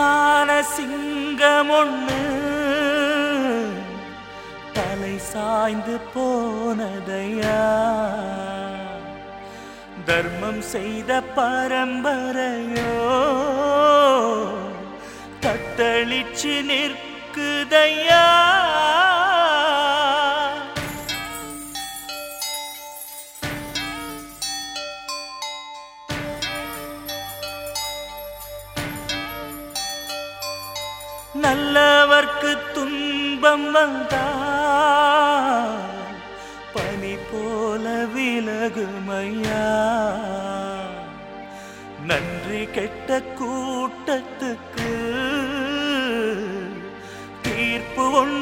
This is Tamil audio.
மான சிங்கம் ஒண்ணு தலை சாய்ந்து போனதையா தர்மம் செய்த பரம்பரையோ தத்தளிச்சு நிற்குதையா நல்லவர்க்கு துன்பம் வந்தா பனி போல விலகுமையா நன்றி கெட்ட கூட்டத்துக்கு தீர்ப்பு ஒன்று